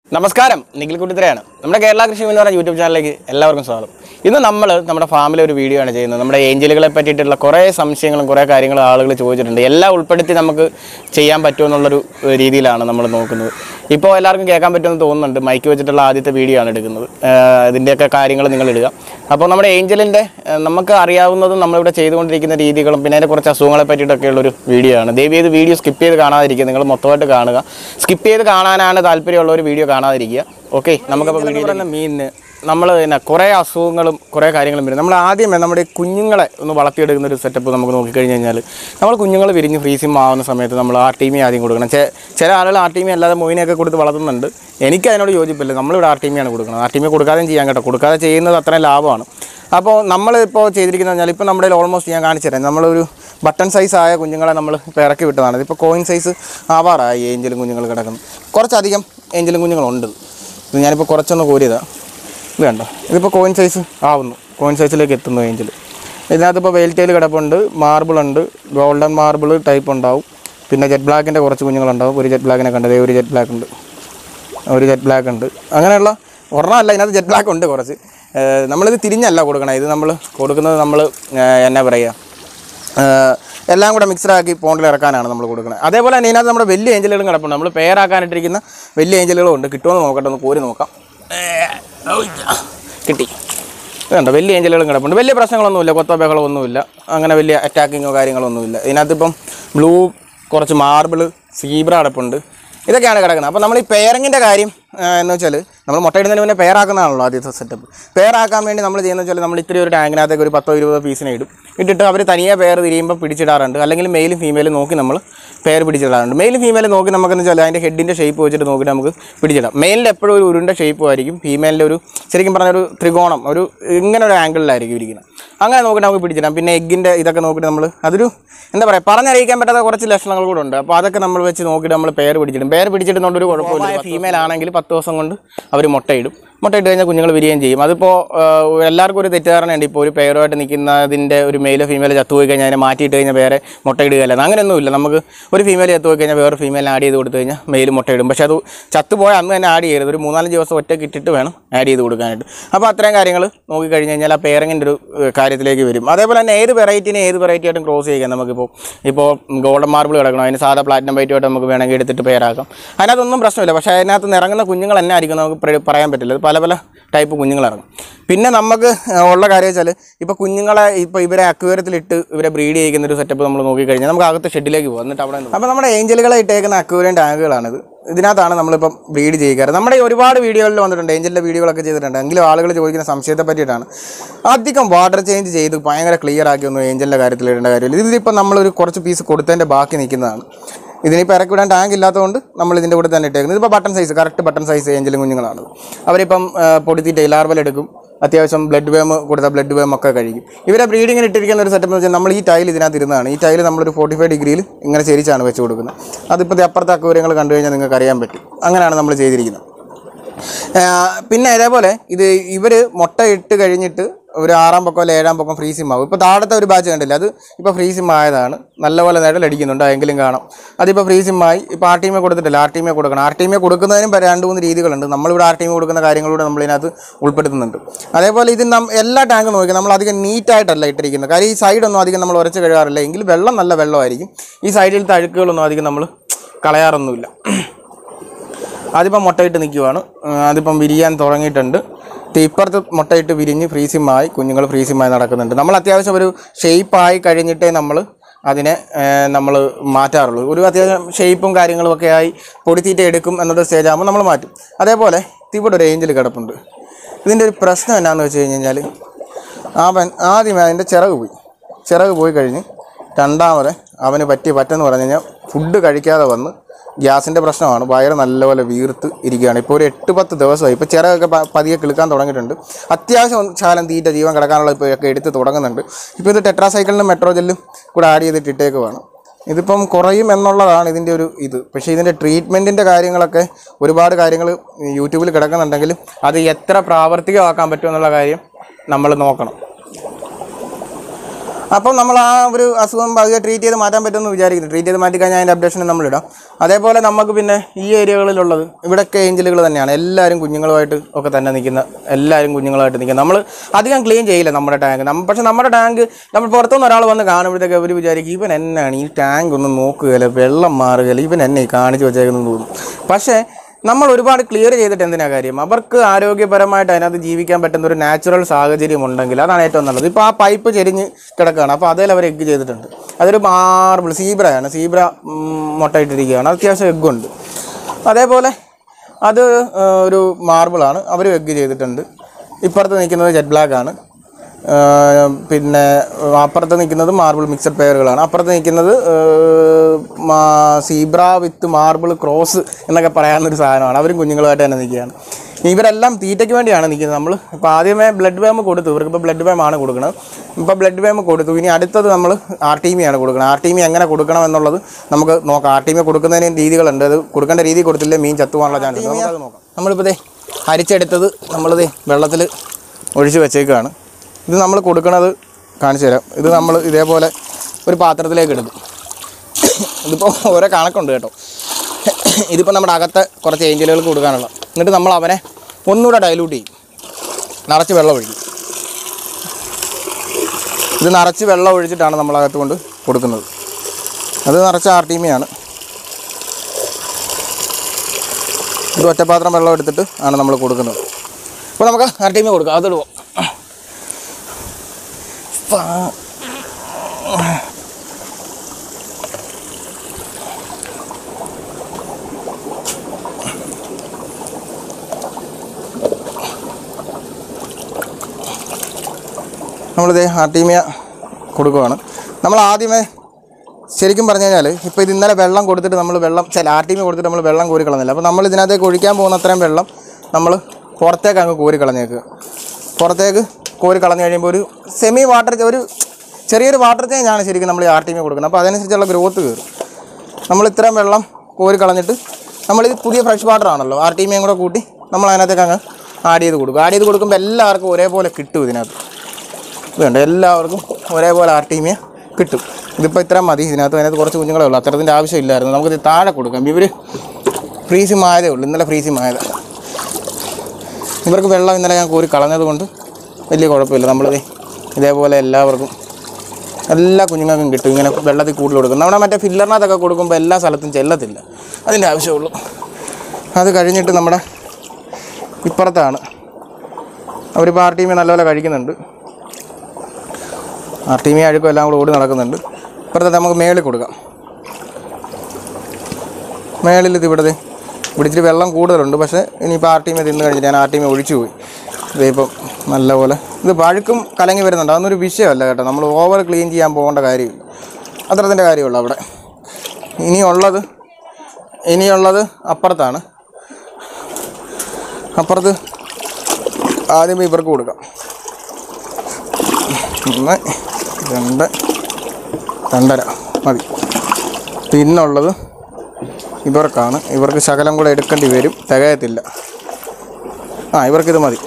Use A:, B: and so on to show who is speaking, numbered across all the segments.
A: നമസ്കാരം നിഖിൽ കുട്ടിത്തരയാണ് നമ്മുടെ കേരള കൃഷി എന്ന് പറഞ്ഞ യൂട്യൂബ് ചാനലിലേക്ക് എല്ലാവർക്കും സ്വാഗതം ഇന്ന് നമ്മൾ നമ്മുടെ ഫാമിലെ ഒരു വീഡിയോ ആണ് ചെയ്യുന്നത് നമ്മുടെ ഏഞ്ചലുകളെ പറ്റിയിട്ടുള്ള കുറേ സംശയങ്ങളും കുറേ കാര്യങ്ങളും ആളുകൾ ചോദിച്ചിട്ടുണ്ട് എല്ലാം ഉൾപ്പെടുത്തി നമുക്ക് ചെയ്യാൻ പറ്റുമെന്നുള്ളൊരു ഏഹ്, രീതിയിലാണ് നമ്മൾ നോക്കുന്നത് ഇപ്പോൾ എല്ലാവർക്കും കേൾക്കാൻ പറ്റുമെന്ന് തോന്നുന്നുണ്ട് മൈക്ക് വെച്ചിട്ടുള്ള ആദ്യത്തെ വീഡിയോ ആണ് എടുക്കുന്നത് ഏഹ്, ഇതിൻ്റെയൊക്കെ കാര്യങ്ങൾ നിങ്ങൾ ഇടുക അപ്പോൾ നമ്മുടെ ഏഞ്ചലിൻ്റെ ഏഹ്, നമുക്ക് അറിയാവുന്നതും നമ്മളിവിടെ ചെയ്തുകൊണ്ടിരിക്കുന്ന രീതികളും പിന്നെ അതിൻ്റെ കുറച്ച് അസുഖങ്ങളെ പറ്റിയിട്ടൊക്കെയുള്ളൊരു വീഡിയോ ആണ് ദയവ് ചെയ്ത് വീഡിയോ സ്കിപ്പ് ചെയ്ത് കാണാതിരിക്കുക നിങ്ങൾ മൊത്തമായിട്ട് കാണുക സ്കിപ്പ് ചെയ്ത് കാണാനാണ് താല്പര്യമുള്ള ഒരു വീഡിയോ കാണാതിരിക്കുക ഓക്കെ നമുക്കപ്പോൾ വീഡിയോ പറയുന്ന മീനിന് നമ്മൾ പിന്നെ കുറേ അസുഖങ്ങളും കുറേ കാര്യങ്ങളും വരും നമ്മൾ ആദ്യമേ നമ്മുടെ ഈ കുഞ്ഞുങ്ങളെ ഒന്ന് വളർത്തിയെടുക്കുന്ന ഒരു സെറ്റപ്പ് നമുക്ക് നോക്കിക്കഴിഞ്ഞ് കഴിഞ്ഞാൽ നമ്മൾ കുഞ്ഞുങ്ങൾ വിരിഞ്ഞ് ഫ്രീസിം ആവുന്ന സമയത്ത് നമ്മൾ ആർ ടി മി ആദ്യം കൊടുക്കണം ചെ- ചില ആളുകൾ ആർ ടി മി അല്ലാതെ മൊയിനെയൊക്കെ കൊടുത്ത് വളർത്തുന്നുണ്ട് എനിക്ക് അതിനോട് യോജിപ്പില്ല നമ്മളിവിടെ ആർ ടി മി ആണ് കൊടുക്കുന്നത് ആർ ടി മി കൊടുക്കാതെയും ചെയ്യാൻ കേട്ടോ കൊടുക്കാതെ ചെയ്യുന്നത് അത്രയും ലാഭമാണ് അപ്പോൾ നമ്മളിപ്പോൾ ചെയ്തിരിക്കുന്നത് പറഞ്ഞാൽ ഇപ്പോൾ നമ്മുടെ ഓൾമോസ്റ്റ് ഞാൻ കാണിച്ചു തരാം നമ്മളൊരു ബട്ടൺ സൈസ് ആയ കുഞ്ഞുങ്ങളെ നമ്മൾ ഇപ്പോൾ ഇറക്കി വിട്ടതാണ് ഇതിപ്പോൾ കോയിൻ സൈസ് ആവാറായി ഏഞ്ചലും കുഞ്ഞുങ്ങൾ കിടക്കുന്നു കുറച്ചധികം ഏഞ്ചലും കുഞ്ഞുങ്ങളുണ്ട് ഇത് ഞാനിപ്പോൾ കുറച്ചൊന്ന് കോരിയതാണ് ഇത് കണ്ടോ ഇതിപ്പോൾ കോയിൻ സൈസ് ആവുന്നു കോയിൻ സൈസിലേക്ക് എത്തുന്നു ഏഞ്ചൽ ഇതിനകത്ത് ഇപ്പോൾ വെയിൽ ടൈൽ കിടപ്പുണ്ട് മാർബിൾ ഉണ്ട് ഗോൾഡൻ മാർബിൾ ടൈപ്പ് ഉണ്ടാവും പിന്നെ ജെറ്റ് ബ്ലാക്കിൻ്റെ കുറച്ച് കുഞ്ഞുങ്ങളുണ്ടാവും ഒരു ജെറ്റ് ബ്ലാക്കിനെ കണ്ടത് ഒരു ജെറ്റ് ബ്ലാക്ക് ഉണ്ട് ഒരു ജെറ്റ് ബ്ലാക്ക് ഉണ്ട് അങ്ങനെയുള്ള ഒരെണ്ണമല്ല ഇതിനകത്ത് ജെറ്റ് ബ്ലാക്ക് ഉണ്ട് കുറച്ച് ഏഹ് നമ്മളിത് തിരിഞ്ഞല്ല കൊടുക്കണം ഇത് നമ്മൾ കൊടുക്കുന്നത് നമ്മൾ എന്നാ പറയുക ഏഹ് എല്ലാം കൂടെ മിക്സഡാക്കി പോണ്ടിൽ ഇറക്കാനാണ് നമ്മൾ കൊടുക്കുന്നത് അതേപോലെ തന്നെ ഇതിനകത്ത് നമ്മുടെ വലിയ ഏഞ്ചലുകളും കിടപ്പുണ്ട് നമ്മൾ പേരാക്കാനിട്ടിരിക്കുന്ന വലിയ ഏഞ്ചലുകളും ഉണ്ട് കിട്ടുമെന്ന് നോക്കട്ടെ ഒന്ന് കോരി നോക്കാം ഏഹ് കിട്ടി വേണ്ട വലിയ ഏഞ്ചലുകളും കിടപ്പുണ്ട് വലിയ പ്രശ്നങ്ങളൊന്നുമില്ല കൊത്ത ബഹളമൊന്നുമില്ല അങ്ങനെ വലിയ അറ്റാക്കിങ്ങോ കാര്യങ്ങളൊന്നുമില്ല ഇതിനകത്തിപ്പം ബ്ലൂ കുറച്ച് മാർബിള് സീബ്ര കിടപ്പുണ്ട് ഇതൊക്കെയാണ് കിടക്കുന്നത് അപ്പോൾ നമ്മൾ ഈ പെയറിങ്ങിൻ്റെ കാര്യം ആ, എന്ന് വെച്ചാൽ നമ്മൾ മുട്ടയിടുന്നതിന് മുന്നേ പെയറാക്കുന്നതാണല്ലോ ആദ്യത്തെ സെറ്റപ്പ് പെയറാക്കാൻ വേണ്ടി നമ്മൾ ചെയ്യുന്നത് വെച്ചാൽ നമ്മൾ ഇത്തിരി ഒരു ടാങ്കിനകത്തേക്ക് ഒരു പത്തോ ഇരുപതോ പീസിനെ ഇടും ഇട്ടിട്ട് അവർ തനിയെ പെയർ തിരിയുമ്പോൾ പിടിച്ചിടാറുണ്ട് അല്ലെങ്കിൽ മെയിലും ഫീമെയിലും നോക്കി നമ്മൾ പെയർ പിടിച്ചിടാറുണ്ട് മെയിലും ഫീമെയിലും നോക്കി നമുക്കെന്ന് വെച്ചാൽ അതിൻ്റെ ഹെഡിൻ്റെ ഷേപ്പ് വെച്ചിട്ട് നോക്കിയിട്ട് നമുക്ക് പിടിച്ചിടാം മെയിലിൽ എപ്പോഴും ഒരു ഉരുണ്ട ഷേപ്പും ആയിരിക്കും ഫീമെയിലിൻ്റെ ഒരു ശരിക്കും പറഞ്ഞ ഒരു ത്രികോണം ഒരു ഇങ്ങനെ ഒരു ആംഗിളിലായിരിക്കും ഇരിക്കുന്നത് അങ്ങനെ നോക്കിയിട്ട് നമുക്ക് പിടിച്ചിടാം പിന്നെ എഗ്ഗിൻ്റെ ഇതൊക്കെ നോക്കിയിട്ട് നമ്മൾ അതൊരു എന്താ പറയുക പറഞ്ഞറിയിക്കാൻ പറ്റാത്ത കുറച്ച് ലക്ഷണങ്ങൾ കൂടെ ഉണ്ട് അപ്പോൾ അതൊക്കെ നമ്മൾ വെച്ച് നോക്കിയിട്ട് നമ്മൾ പേര് പിടിച്ചിടും പേര് പിടിച്ചിടുന്നതുകൊണ്ട് ഒരു കുഴപ്പമില്ല ഫീമെയിൽ ആണെങ്കിൽ പത്ത് ദിവസം കൊണ്ട് അവർ മുട്ടയിടും മുട്ടയിട്ട് കഴിഞ്ഞാൽ കുഞ്ഞുങ്ങൾ വിരിയുകയും ചെയ്യും അതിപ്പോൾ എല്ലാവർക്കും ഒരു തെറ്റിദ്ധാരണയുണ്ട് ഇപ്പോൾ ഒരു പേരുമായിട്ട് നിൽക്കുന്നതിൻ്റെ ഒരു മെയിലോ ഫീമെയിലോ ചത്തുപോയി കഴിഞ്ഞാൽ അതിനെ മാറ്റിയിട്ട് കഴിഞ്ഞാൽ വേറെ മുട്ടയിടുകയല്ല അങ്ങനെയൊന്നുമില്ല നമുക്ക് ഒരു ഫീമെയിൽ ചത്തുപോയി കഴിഞ്ഞാൽ വേറെ ഫീമെയിൽ ആഡ് ചെയ്ത് കൊടുത്തു കഴിഞ്ഞാൽ മെയിൽ മുട്ടയിടും പക്ഷേ അത് ചത്തുപോയ അന്ന് തന്നെ ആഡ് ചെയ്യരുത് ഒരു മൂന്നാല് ദിവസം ഒറ്റയ്ക്ക് ഇട്ടിട്ട് വേണം ആഡ് ചെയ്ത് കൊടുക്കാനായിട്ട് അപ്പോൾ അത്രയും കാര്യങ്ങൾ നോക്കിക്കഴിഞ്ഞ് കഴിഞ്ഞാൽ ആ പേരങ്ങിൻ്റെ ഒരു ഏഹ്, കാര്യത്തിലേക്ക് വരും അതേപോലെ തന്നെ ഏത് വെറൈറ്റിനെ ഏത് വെറൈറ്റി ആയിട്ടും ക്രോസ് ചെയ്യാം നമുക്കിപ്പോൾ ഇപ്പോൾ ഗോൾഡൻ മാർബിൾ കിടക്കണം അതിന് സാധാ പ്ലാറ്റിനം വൈറ്റുമായിട്ട് നമുക്ക് വേണമെങ്കിൽ എടുത്തിട്ട് പേരാക്കാം അതിനകത്തൊന്നും പ്രശ്നമില്ല പക്ഷേ അതിനകത്ത് നിന്ന് ഇറങ്ങുന്ന കുഞ്ഞുങ്ങൾ തന്നെ ആയിരിക്കും നമുക്ക് പ്ര- പറയാൻ പറ്റില്ല ഇത് പല പല ടൈപ്പ് കുഞ്ഞുങ്ങൾ ഇറങ്ങും പിന്നെ നമുക്ക് ഏഹ്, ഉള്ള കാര്യം വെച്ചാൽ ഇപ്പോൾ കുഞ്ഞുങ്ങളെ ഇപ്പോൾ ഇവരെ അക്വേറിയത്തിലിട്ട് ഇവരെ ബ്രീഡ് ചെയ്യിക്കുന്ന ഒരു സെറ്റപ്പ് നമ്മൾ നോക്കിക്കഴിഞ്ഞാൽ നമുക്ക് അകത്ത് ഷെഡിലേക്ക് പോകും എന്നിട്ട് അവിടെ അപ്പോൾ നമ്മുടെ ഏഞ്ചലുകളെ ഇട്ടേക്കുന്ന അക്വേറിയം ടാങ്കുകളാണിത് ഇതിനകത്താണ് നമ്മളിപ്പം ബ്രീഡ് ചെയ്യാറ് നമ്മുടെ ഈ ഒരുപാട് വീഡിയോകളിൽ വന്നിട്ടുണ്ട് ഏഞ്ചലിൻ്റെ വീഡിയോകളൊക്കെ ചെയ്തിട്ടുണ്ട് എങ്കിലും ആളുകൾ ചോദിക്കുന്ന സംശയത്തെ പറ്റിയിട്ടാണ് അധികം വാട്ടർ ചേഞ്ച് ചെയ്ത് ഭയങ്കര ക്ലിയർ ആക്കി ഒന്നും ഏഞ്ചലിൻ്റെ കാര്യത്തിൽ ഇടേണ്ട കാര്യമില്ല ഇതിപ്പോൾ നമ്മളൊരു കുറച്ച് പീസ് കൊടുത്തതിൻ്റെ ബാക്കി നിൽക്കുന്നതാണ് ഇതിനിപ്പോൾ ഇറക്കി വിടാൻ ടാങ്ക് ഇല്ലാത്തതുകൊണ്ട് നമ്മൾ ഇതിൻ്റെ കൂടെ തന്നെ ഇട്ടേക്കുന്നത് ഇതിപ്പോൾ button size correct button size ഏഞ്ചലും കുഞ്ഞുങ്ങളാണ് അവരിപ്പം ആ, പൊടിത്തീറ്റ ഇലാർവൽ എടുക്കും അത്യാവശ്യം ബ്ലഡ് വേം കൊടുത്ത ബ്ലഡ് വേം ഒക്കെ കഴിക്കും ഇവരെ ബ്രീഡിങ്ങിന് ഇട്ടിരിക്കുന്ന ഒരു സെറ്റപ്പ് എന്ന് വെച്ചാൽ നമ്മൾ ഈ ടൈൽ ഇതിനകത്ത് ഇരുന്നതാണ് ഈ ടൈൽ നമ്മളൊരു ഫോർട്ടി ഫൈവ് ഡിഗ്രിയിൽ ഇങ്ങനെ ചെരിച്ചാണ് വെച്ച് കൊടുക്കുന്നത് അതിപ്പോൾ അപ്പുറത്തെ അക്കൂരങ്ങൾ കണ്ടു കഴിഞ്ഞാൽ നിങ്ങൾക്ക് അറിയാൻ പറ്റും അങ്ങനെയാണ് നമ്മൾ ചെയ്തിരിക്കുന്നത് ആ, പിന്നെ ഇതേപോലെ ഇത് ഇവർ മുട്ട ഇട്ട് കഴിഞ്ഞിട്ട് ഒരു ആറാം പക്കം അല്ലെ ഏഴാം പക്കം ഫ്രീസിം ആവും ഇപ്പോൾ താഴത്തെ ഒരു ബാച്ച് കണ്ടില്ല അത് ഇപ്പോൾ ഫ്രീസിം ആയതാണ് നല്ലപോലെ നിഴലടിക്കുന്നുണ്ട് എങ്കിലും കാണാം അതിപ്പോൾ ഫ്രീസിം ആയി ഇപ്പോൾ ആർ ടീമെ കൊടുത്തിട്ടില്ല ആർ ടീമെ കൊടുക്കണം ആർ ടീമെ കൊടുക്കുന്നതിനും പല രണ്ട് മൂന്ന് രീതികളുണ്ട് നമ്മളിവിടെ ആർ ടീമെ കൊടുക്കുന്ന കാര്യങ്ങളൂടെ നമ്മൾ ഇതിനകത്ത് ഉൾപ്പെടുത്തുന്നുണ്ട് അതേപോലെ ഇത് നം എല്ലാ ടാങ്കും നോക്കി നമ്മൾ അധികം നീറ്റായിട്ടല്ല ഇട്ടിരിക്കുന്നത് കാര്യം ഈ സൈഡൊന്നും അധികം നമ്മൾ ഉരച്ച് കഴുകാറില്ല എങ്കിൽ വെള്ളം നല്ല വെള്ളമായിരിക്കും ഈ സൈഡിലത്തെ അഴുക്കുകളൊന്നും അധികം നമ്മൾ കളയാറൊന്നുമില്ല അതിപ്പം മുട്ടയിട്ട് നിൽക്കുവാണ് അതിപ്പം വിരിയാൻ തുടങ്ങിയിട്ടുണ്ട് ദേ ഇപ്പുറത്ത് മുട്ടയിട്ട് വിരിഞ്ഞ് ഫ്രീസിമായി കുഞ്ഞുങ്ങൾ ഫ്രീസിമായി നടക്കുന്നുണ്ട് നമ്മൾ അത്യാവശ്യം ഒരു ഷേപ്പായി കഴിഞ്ഞിട്ടേ നമ്മൾ അതിനെ നമ്മൾ മാറ്റാറുള്ളൂ ഒരു അത്യാവശ്യം ഷേപ്പും കാര്യങ്ങളും ഒക്കെ ആയി പൊടിത്തീറ്റ എടുക്കും എന്നൊരു സ്റ്റേജ് ആകുമ്പോൾ നമ്മൾ മാറ്റും അതേപോലെ ഇവിടെ ഒരു ഏഞ്ചൽ കിടപ്പുണ്ട് ഇതിൻ്റെ ഒരു പ്രശ്നം എന്നാന്ന് വെച്ച് കഴിഞ്ഞ് കഴിഞ്ഞാൽ അവൻ ആദ്യമേ അതിൻ്റെ ചിറക് പോയി ചിറക് പോയി കഴിഞ്ഞ് രണ്ടാമത് അവന് പറ്റി പറ്റെന്ന് പറഞ്ഞു കഴിഞ്ഞാൽ ഫുഡ് കഴിക്കാതെ വന്ന് ഗ്യാസിൻ്റെ പ്രശ്നമാണ് വയറ് നല്ലപോലെ വീർത്ത് ഇരിക്കുകയാണ് ഇപ്പോൾ ഒരു എട്ട് പത്ത് ദിവസമായി ഇപ്പോൾ ചിറകൊക്കെ പ- പതിയെ കിളുക്കാൻ തുടങ്ങിയിട്ടുണ്ട് അത്യാവശ്യം ഒന്ന് ശാലം തീറ്റ ജീവൻ കിടക്കാനുള്ള ഇപ്പോൾ ഒക്കെ എടുത്ത് തുടങ്ങുന്നുണ്ട് ഇപ്പോൾ ഇത് ടെട്രാസൈക്കിളിനും മെട്രോജെല്ലും കൂടെ ആഡ് ചെയ്തിട്ട് ഇട്ടേക്കുവാണ് ഇതിപ്പം കുറയും എന്നുള്ളതാണ് ഇതിൻ്റെ ഒരു ഇത് പക്ഷേ ഇതിൻ്റെ ട്രീറ്റ്മെൻറ്റിൻ്റെ കാര്യങ്ങളൊക്കെ ഒരുപാട് കാര്യങ്ങൾ യൂട്യൂബിൽ കിടക്കുന്നുണ്ടെങ്കിലും അത് എത്ര പ്രാവർത്തികമാക്കാൻ പറ്റുമെന്നുള്ള കാര്യം നമ്മൾ നോക്കണം അപ്പം നമ്മൾ ആ ഒരു അസുഖം പതുക്കെ ട്രീറ്റ് ചെയ്ത് മാറ്റാൻ പറ്റുമെന്ന് വിചാരിക്കുന്നു ട്രീറ്റ് ചെയ്ത് മാറ്റി കഴിഞ്ഞാൽ അതിൻ്റെ അപ്ഡേഷൻ നമ്മളിടാം അതേപോലെ നമുക്ക് പിന്നെ ഈ ഏരിയകളിലുള്ളത് ഇവിടെയൊക്കെ ഏഞ്ചലുകൾ തന്നെയാണ് എല്ലാവരും കുഞ്ഞുങ്ങളുമായിട്ട് ഒക്കെ തന്നെ നിൽക്കുന്ന എല്ലാവരും കുഞ്ഞുങ്ങളായിട്ട് നിൽക്കുക നമ്മൾ അധികം ക്ലീൻ ചെയ്യില്ല നമ്മുടെ ടാങ്ക് നമ്മ പക്ഷേ നമ്മുടെ ടാങ്ക് നമ്മൾ പുറത്തുനിന്ന് ഒരാൾ വന്ന് കാണുമ്പോഴത്തേക്ക് അവർ വിചാരിക്കും ഇവൻ എന്നാണ് ഈ ടാങ്ക് ഒന്നും നോക്കുകയില്ല വെള്ളം മാറുകയില്ല ഇവൻ എന്നെ ഈ കാണിച്ച് വെച്ചേക്കുന്നത് തോന്നും പക്ഷേ നമ്മൾ ഒരുപാട് ക്ലിയർ ചെയ്തിട്ട് എന്തിനാ കാര്യം അവർക്ക് ആരോഗ്യപരമായിട്ട് അതിനകത്ത് ജീവിക്കാൻ പറ്റുന്ന ഒരു നാച്ചുറൽ സാഹചര്യം ഉണ്ടെങ്കിൽ അതാണ് ഏറ്റവും നല്ലത് ഇപ്പോൾ ആ പൈപ്പ് ചെരിഞ്ഞ് കിടക്കുകയാണ് അപ്പോൾ അതിൽ അവർ എഗ്ഗ് ചെയ്തിട്ടുണ്ട് അതൊരു മാർബിൾ സീബ്രയാണ് സീബ്ര ഉം, മുട്ടയിട്ടിരിക്കുകയാണ് അത്യാവശ്യം എഗ്ഗുണ്ട് അതേപോലെ അത് ആ, ഒരു മാർബിളാണ് അവരും എഗ്ഗ് ചെയ്തിട്ടുണ്ട് ഇപ്പുറത്ത് നിൽക്കുന്നത് ജെറ്റ് ബ്ലാക്ക് ആണ് ആ, പിന്നെ അപ്പുറത്ത് നിൽക്കുന്നത് മാർബിൾ മിക്സഡ് പെയറുകളാണ് അപ്പുറത്ത് നിൽക്കുന്നത് സീബ്ര വിത്ത് മാർബിൾ ക്രോസ് എന്നൊക്കെ പറയാവുന്നൊരു സാധനമാണ് അവരും കുഞ്ഞുങ്ങളുമായിട്ട് തന്നെ നിൽക്കുകയാണ് ഇവരെല്ലാം തീറ്റയ്ക്ക് വേണ്ടിയാണ് നിൽക്കുന്നത് നമ്മൾ ഇപ്പോൾ ആദ്യമേ ബ്ലഡ് ബാം കൊടുത്തു ഇവർക്ക് ഇപ്പോൾ ബ്ലഡ് ബാം ആണ് കൊടുക്കുന്നത് ഇപ്പോൾ ബ്ലഡ് ബാം കൊടുത്തു ഇനി അടുത്തത് നമ്മൾ ആർ ടി ആണ് കൊടുക്കുന്നത് ആർ ടി എങ്ങനെ കൊടുക്കണം എന്നുള്ളത് നമുക്ക് നോക്കാം ആർ ടി കൊടുക്കുന്നതിന് രീതികളുണ്ട് അത് കൊടുക്കേണ്ട രീതി കൊടുത്തില്ലേ മീൻ ചത്തുവാനുള്ള ചാൻസ് നമുക്കത് നോക്കാം നമ്മളിപ്പോൾ ദേ അരിച്ചെടുത്തത് നമ്മളിത് വെള്ളത്തിൽ ഒഴിച്ച് വെച്ചേക്കുകയാണ് ഇത് നമ്മൾ കൊടുക്കണത് കാണിച്ചു തരാം ഇത് നമ്മൾ ഇതേപോലെ ഒരു പാത്രത്തിലേക്ക് എടുക്കും ഇതിപ്പോൾ ഓരോ കണക്കുണ്ട് കേട്ടോ ഇതിപ്പോൾ നമ്മുടെ അകത്തെ കുറച്ച് ഏഞ്ചലുകൾക്ക് കൊടുക്കാനുള്ള എന്നിട്ട് നമ്മൾ അവനെ ഒന്നുകൂടെ ഡൈലൂട്ട് ചെയ്യും നിറച്ച് വെള്ളം ഒഴിക്കും ഇത് നിറച്ച് വെള്ളം ഒഴിച്ചിട്ടാണ് നമ്മൾ അകത്ത് കൊണ്ട് കൊടുക്കുന്നത് അത് നിറച്ച ആർ ടി ആണ് ഇത് ഒറ്റപ്പാത്രം വെള്ളം എടുത്തിട്ട് ആണ് നമ്മൾ കൊടുക്കുന്നത് അപ്പോൾ നമുക്ക് ആർ ടി കൊടുക്കാം അതിടുവോ നമ്മളിത് ആർട്ടീമിയ കൊടുക്കുവാണ് നമ്മൾ ആദ്യമേ ശരിക്കും പറഞ്ഞു കഴിഞ്ഞാൽ ഇപ്പോൾ ഇത് ഇന്നലെ വെള്ളം കൊടുത്തിട്ട് നമ്മൾ വെള്ളം ചില ആർട്ടീമിയ കൊടുത്തിട്ട് നമ്മൾ വെള്ളം കോരി കളഞ്ഞില്ല അപ്പോൾ നമ്മൾ ഇതിനകത്തേക്ക് ഒഴിക്കാൻ പോകുന്ന അത്രയും വെള്ളം നമ്മൾ പുറത്തേക്ക് അങ്ങ് കോരി കളഞ്ഞേക്കുക പുറത്തേക്ക് കോരി കളഞ്ഞു കഴിയുമ്പോൾ ഒരു സെമി വാട്ടർ ഒരു ചെറിയൊരു വാട്ടർ ചേഞ്ച് ആണ് ശരിക്കും നമ്മൾ ഈ ആർട്ടീമിയ കൊടുക്കുന്നത് അപ്പോൾ അതനുസരിച്ചുള്ള ഗ്രോത്ത് കയറും നമ്മൾ ഇത്രയും വെള്ളം കോരി കളഞ്ഞിട്ട് നമ്മളിത് പുതിയ ഫ്രഷ് വാട്ടർ ആണല്ലോ ആർ ടി മിയും കൂടെ കൂട്ടി നമ്മൾ അതിനകത്തേക്ക് അങ്ങ് ആഡ് ചെയ്ത് കൊടുക്കും ആഡ് ചെയ്ത് കൊടുക്കുമ്പോൾ എല്ലാവർക്കും ഒരേപോലെ കിട്ടും ഇതിനകത്ത് ഇതുണ്ട് എല്ലാവർക്കും ഒരേപോലെ ആർ ടി മിയ കിട്ടും ഇതിപ്പോൾ ഇത്ര മതി ഇതിനകത്ത് അതിനകത്ത് കുറച്ച് കുഞ്ഞുങ്ങളേ ഉള്ളൂ അത്തരത്തിൻ്റെ ആവശ്യമില്ലായിരുന്നു നമുക്കിത് താഴെ കൊടുക്കാം ഇവർ ഫ്രീസിം ആയതേ ഉള്ളൂ ഇന്നലെ ഫ്രീസിം ആയത് ഇവർക്ക് വെള്ളം ഇന്നലെ ഞാൻ കോരി കളഞ്ഞത് കൊണ്ട് വലിയ കുഴപ്പമില്ല നമ്മളിത് ഇതേപോലെ എല്ലാവർക്കും എല്ലാ കുഞ്ഞുങ്ങൾക്കും കിട്ടും ഇങ്ങനെ വെള്ളത്തിൽ കൂടുതൽ കൊടുക്കും നമ്മുടെ മറ്റേ ഫില്ലറിനകത്തൊക്കെ കൊടുക്കുമ്പോൾ എല്ലാ സ്ഥലത്തും ചെല്ലത്തില്ല അതിൻ്റെ ആവശ്യമുള്ളൂ അത് കഴിഞ്ഞിട്ട് നമ്മുടെ ഇപ്പുറത്താണ് അവരിപ്പോൾ ആർ ടി മി നല്ലപോലെ കഴിക്കുന്നുണ്ട് ആർ ടി മി അഴുക്കും എല്ലാം കൂടെ ഓടി നടക്കുന്നുണ്ട് ഇപ്പുറത്തെ നമുക്ക് മേളിൽ കൊടുക്കാം മേളിൽ ഇത് ഇവിടെ ദേ ഇവിടെ ഇച്ചിരി വെള്ളം കൂടുതലുണ്ട് പക്ഷേ ഇനിയിപ്പോൾ ആർ ടി മി തിന്ന് കഴിഞ്ഞിട്ട് ഞാൻ ആർ ടി മി ഒഴിച്ചു പോയി ഇതിപ്പം നല്ലപോലെ ഇത് പഴുക്കും കലങ്ങി വരുന്നുണ്ട് അതൊന്നൊരു വിഷയമല്ല കേട്ടോ നമ്മൾ ഓവർ ക്ലീൻ ചെയ്യാൻ പോകേണ്ട കാര്യമില്ല അത്രത്തിൻ്റെ കാര്യമുള്ളൂ അവിടെ ഇനിയുള്ളത് ഇനിയുള്ളത് അപ്പുറത്താണ് അപ്പുറത്ത് ആദ്യം ഇവർക്ക് കൊടുക്കാം ഒന്ന് രണ്ട് രണ്ടര മതി പിന്നുള്ളത് ഇവർക്കാണ് ഇവർക്ക് ശകലം കൂടെ എടുക്കേണ്ടി വരും തികയത്തില്ല ആ ഇവർക്കിത് മതി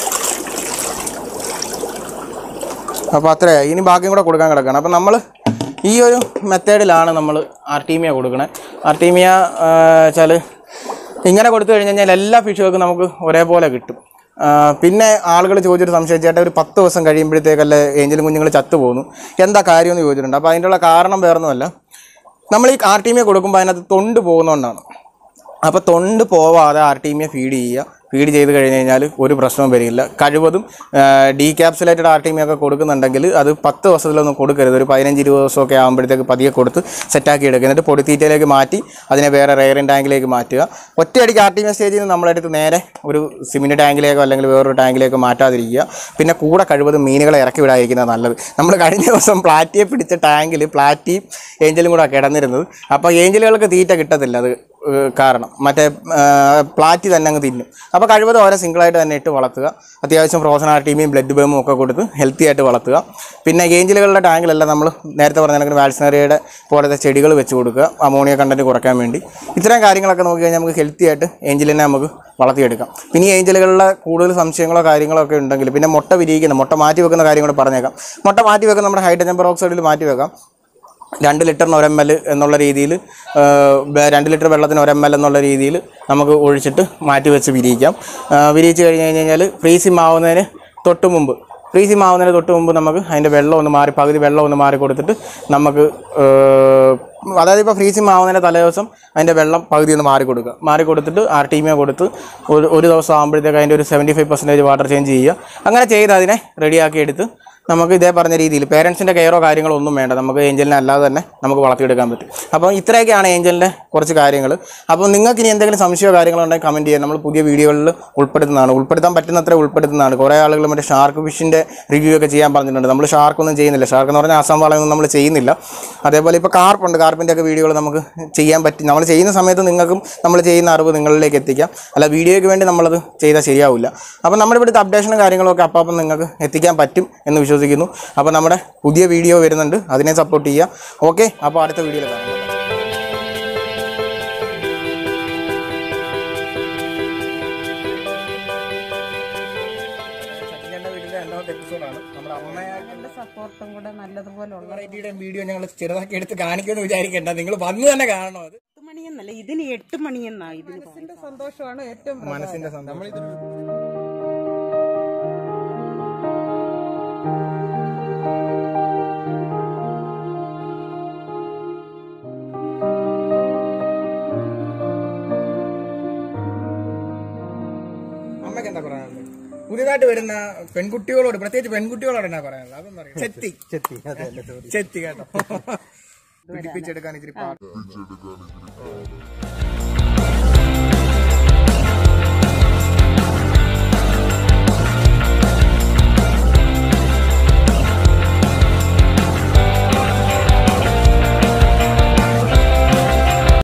A: അപ്പോൾ അത്രയായി ഇനി ബാക്കിയും കൂടെ കൊടുക്കാൻ കിടക്കുകയാണ് അപ്പോൾ നമ്മൾ ഈ ഒരു മെത്തേഡിലാണ് നമ്മൾ ആർട്ടീമിയ കൊടുക്കണേ ആർട്ടീമിയ വെച്ചാൽ ഇങ്ങനെ കൊടുത്തു കഴിഞ്ഞ് കഴിഞ്ഞാൽ എല്ലാ ഫിഷുകൾക്കും നമുക്ക് ഒരേപോലെ കിട്ടും ആ, പിന്നെ ആളുകൾ ചോദിച്ചൊരു സംശയം ചേട്ടാ ഒരു പത്ത് ദിവസം കഴിയുമ്പോഴത്തേക്കല്ലേ ഏഞ്ചലും കുഞ്ഞുങ്ങൾ ചത്തു പോകുന്നു എന്താ കാര്യമെന്ന് ചോദിച്ചിട്ടുണ്ട് അപ്പോൾ അതിൻ്റെ ഉള്ള കാരണം വേറൊന്നുമല്ല നമ്മൾ ഈ ആർട്ടീമിയ കൊടുക്കുമ്പോൾ അതിനകത്ത് തൊണ്ട് പോകുന്നതുകൊണ്ടാണ് അപ്പോൾ തൊണ്ട് പോവാതെ ആർട്ടീമിയ ഫീഡ് ചെയ്യുക ഫീഡ് ചെയ്ത് കഴിഞ്ഞ് കഴിഞ്ഞാൽ ഒരു പ്രശ്നവും വരില്ല കഴിവതും ഡീക്യാപ്സുലേറ്റഡ് ആർട്ടീമിയ ഒക്കെ കൊടുക്കുന്നുണ്ടെങ്കിൽ അത് പത്ത് ദിവസത്തിലൊന്നും കൊടുക്കരുത് ഒരു പതിനഞ്ച് ഇരുപത് ദിവസമൊക്കെ ആകുമ്പോഴത്തേക്ക് പതിയെ കൊടുത്ത് സെറ്റാക്കി എടുക്കുക എന്നിട്ട് പൊടിത്തീറ്റയിലേക്ക് മാറ്റി അതിനെ വേറെ റെയറിൻ ടാങ്കിലേക്ക് മാറ്റുക ഒറ്റയടിക്ക് ആർട്ടീമിയ സ്റ്റേജിൽ നിന്ന് നമ്മളെടുത്ത് നേരെ ഒരു സിമിൻറ്റ് ടാങ്കിലേക്കോ അല്ലെങ്കിൽ വേറൊരു ടാങ്കിലേക്കോ മാറ്റാതിരിക്കുക പിന്നെ കൂടെ കഴിവതും മീനുകളെ ഇറക്കി വിടാതിരിക്കുന്നത് നല്ലത് നമ്മൾ കഴിഞ്ഞ ദിവസം പ്ലാറ്റിയെ പിടിച്ച ടാങ്കിൽ പ്ലാറ്റിയും ഏഞ്ചലും കൂടെ കിടന്നിരുന്നത് അപ്പോൾ ഏഞ്ചലുകൾക്ക് തീറ്റ കിട്ടത്തില്ല അത് ഏഹ്, കാരണം മറ്റേ ഏഹ്, പ്ലാറ്റി തന്നെ അങ്ങ് തിന്നും അപ്പോൾ കഴിവതും ഓരോ സിംഗിളായിട്ട് തന്നെ ഇട്ട് വളർത്തുക അത്യാവശ്യം ഫ്രോസൺ ആർട്ടീമിയും ബ്ലഡ് ബേമും ഒക്കെ കൊടുത്ത് ഹെൽത്തി ആയിട്ട് വളർത്തുക പിന്നെ ഏഞ്ചലുകളുടെ ടാങ്കിലെല്ലാം നമ്മൾ നേരത്തെ പറഞ്ഞ കണക്കിന് വാൽസിനറിയുടെ പോലത്തെ ചെടികൾ വെച്ച് കൊടുക്കുക അമോണിയ കണ്ടന്റ് കുറയ്ക്കാൻ വേണ്ടി ഇത്തരം കാര്യങ്ങളൊക്കെ നോക്കി കഴിഞ്ഞാൽ നമുക്ക് ഹെൽത്തി ആയിട്ട് ഏഞ്ചലിനെ നമുക്ക് വളർത്തിയെടുക്കാം പിന്നെ ഈ ഏഞ്ചലുകളിലെ കൂടുതൽ സംശയങ്ങളോ കാര്യങ്ങളോ ഒക്കെ ഉണ്ടെങ്കിൽ പിന്നെ മുട്ട വിരിയിക്കുന്ന മുട്ട മാറ്റി വെക്കുന്ന കാര്യം കൂടെ പറഞ്ഞേക്കാം മുട്ട മാറ്റി വെക്കുന്ന നമ്മുടെ ഹൈഡ്രജൻ പെറോക്സൈഡിൽ മാറ്റി വെക്കാം രണ്ട് ലിറ്ററിന് ഒരു എം എൽ എന്നുള്ള രീതിയിൽ രണ്ട് ലിറ്റർ വെള്ളത്തിന് ഒരു എം എൽ എന്നുള്ള രീതിയിൽ നമുക്ക് ഒഴിച്ചിട്ട് മാറ്റി വെച്ച് വിരിയിക്കാം ആ, വിരിയിച്ച് കഴിഞ്ഞ് കഴിഞ്ഞ് കഴിഞ്ഞാൽ ഫ്രീസിം ആവുന്നതിന് തൊട്ട് മുമ്പ് ഫ്രീസിം ആവുന്നതിന് തൊട്ട് മുമ്പ് നമുക്ക് അതിൻ്റെ വെള്ളം ഒന്ന് മാറി പകുതി വെള്ളം ഒന്ന് മാറി കൊടുത്തിട്ട് നമുക്ക് ഏഹ്, അതായത് ഇപ്പോൾ ഫ്രീസിം ആവുന്നതിൻ്റെ തലേദിവസം അതിൻ്റെ വെള്ളം പകുതി ഒന്ന് മാറി കൊടുക്കുക മാറി കൊടുത്തിട്ട് ആർ ടി കൊടുത്ത് ഒരു ഒരു ദിവസം ആകുമ്പോഴത്തേക്ക് അതിൻ്റെ ഒരു seventy five percentage water change ചെയ്യുക അങ്ങനെ ചെയ്ത് അതിനെ റെഡിയാക്കി എടുത്ത് നമുക്ക് ഇതേ പറഞ്ഞ രീതിയിൽ പേരൻസിൻ്റെ കെയറോ കാര്യങ്ങളോ ഒന്നും വേണ്ട നമുക്ക് ഏഞ്ചലിനെ അല്ലാതെ തന്നെ നമുക്ക് വളർത്തിയെടുക്കാൻ പറ്റും അപ്പോൾ ഇത്രയൊക്കെയാണ് ഏഞ്ചലിൻ്റെ കുറച്ച് കാര്യങ്ങൾ അപ്പോൾ നിങ്ങൾക്ക് ഇനി എന്തെങ്കിലും സംശയമോ കാര്യങ്ങളോ ഉണ്ടെങ്കിൽ കമൻറ്റ് ചെയ്യാം നമ്മൾ പുതിയ വീഡിയോകളിൽ ഉൾപ്പെടുത്തുന്നതാണ് ഉൾപ്പെടുത്താൻ പറ്റുന്നത്ര ഉൾപ്പെടുത്തുന്നതാണ് കുറേ ആളുകൾ മറ്റേ ഷാർക്ക് ഫിഷിൻ്റെ റിവ്യൂ ഒക്കെ ചെയ്യാൻ പറഞ്ഞിട്ടുണ്ട് നമ്മൾ ഷാർക്കൊന്നും ചെയ്യുന്നില്ല ഷാർക്ക് എന്ന് പറഞ്ഞാൽ ആസാം വളയൊന്നും നമ്മൾ ചെയ്യുന്നില്ല അതേപോലെ ഇപ്പോൾ കാർപ്പുണ്ട് കാർപ്പിൻ്റെ ഒക്കെ വീഡിയോകൾ നമുക്ക് ചെയ്യാൻ പറ്റും നമ്മൾ ചെയ്യുന്ന സമയത്ത് നിങ്ങൾക്കും നമ്മൾ ചെയ്യുന്ന അറിവ് നിങ്ങളിലേക്ക് എത്തിക്കാം അല്ല വീഡിയോയ്ക്ക് വേണ്ടി നമ്മളത് ചെയ്താൽ ശരിയാവില്ല അപ്പോൾ നമ്മുടെ ഇവിടുത്തെ അപ്ഡേഷനും കാര്യങ്ങളൊക്കെ അപ്പം നിങ്ങൾക്ക് എത്തിക്കാൻ പറ്റും എന്ന് വിശ്വസിക്കുന്നു അപ്പോൾ നമ്മുടെ പുതിയ വീഡിയോ വരുന്നുണ്ട് അതിനെ സപ്പോർട്ട് ചെയ്യുക ഓക്കെ അപ്പോൾ അടുത്ത വീഡിയോയിൽ കാണാം
B: സപ്പോർട്ടും കൂടെ നല്ലതുപോലെ ഉള്ള
A: വീഡിയോ ഞങ്ങൾ ചെറുതാക്കി എടുത്ത് കാണിക്കുമെന്ന് വിചാരിക്കേണ്ട നിങ്ങൾ വന്ന് തന്നെ കാണണം അത്
B: പത്ത് മണിയെന്നല്ല ഇതിന് എട്ട് മണിയെന്നാ ഇതിന് സന്തോഷമാണ് ഏറ്റവും
A: മനസ്സിന്റെ സന്തോഷം അമ്മയ്ക്ക് എന്താ പറയാനുള്ളത് പുതിയതായിട്ട് വരുന്ന പെൺകുട്ടികളോട് പ്രത്യേകിച്ച് പെൺകുട്ടികളോട് എന്നാ പറയാനുള്ളത് അതൊന്നും അറിയാം ചെത്തി ചെത്തി ചെത്തി കേട്ടോ പിടിപ്പിച്ചെടുക്കാൻ ഇച്ചിരി പാട്